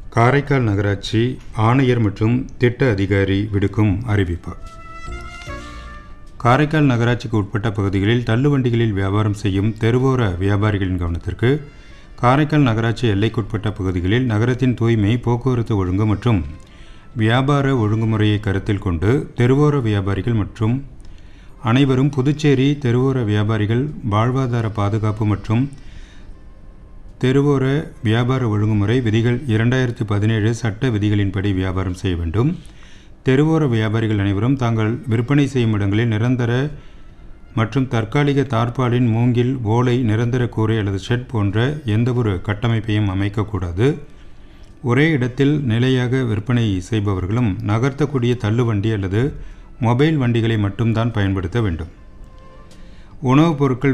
காரைக்கால் நகராட்சி ஆணையர் மற்றும் திட்ட அதிகாரி விடுக்கும் அறிவிப்பு காரைக்கால் நகராட்சிக்கு உட்பட்ட பகுதிகளில் தள்ளுவண்டிகளில் வியாபாரம் செய்யும் தெருவோர வியாபாரிகளின் கவனத்திற்கு காரைக்கால் நகராட்சி எல்லைக்குட்பட்ட பகுதிகளில் நகரத்தின் தூய்மை போக்குவரத்து ஒழுங்கு மற்றும் வியாபார ஒழுங்குமுறையை கருத்தில் கொண்டு தெருவோர வியாபாரிகள் மற்றும் அனைவரும் புதுச்சேரி தெருவோர வியாபாரிகள் வாழ்வாதார பாதுகாப்பு மற்றும் தெருவோர வியாபார ஒழுங்குமுறை விதிகள் இரண்டாயிரத்தி பதினேழு சட்ட விதிகளின்படி வியாபாரம் செய்ய வேண்டும் தெருவோர வியாபாரிகள் அனைவரும் தாங்கள் விற்பனை செய்யும் இடங்களில் நிரந்தர மற்றும் தற்காலிக தார்பாலின் மூங்கில் ஓலை நிரந்தர கூரை அல்லது ஷெட் போன்ற எந்தவொரு கட்டமைப்பையும் அமைக்கக்கூடாது ஒரே இடத்தில் நிலையாக விற்பனை செய்பவர்களும் நகர்த்தக்கூடிய தள்ளுவண்டி அல்லது மொபைல் வண்டிகளை மட்டும்தான் பயன்படுத்த வேண்டும் உணவுப் பொருட்கள்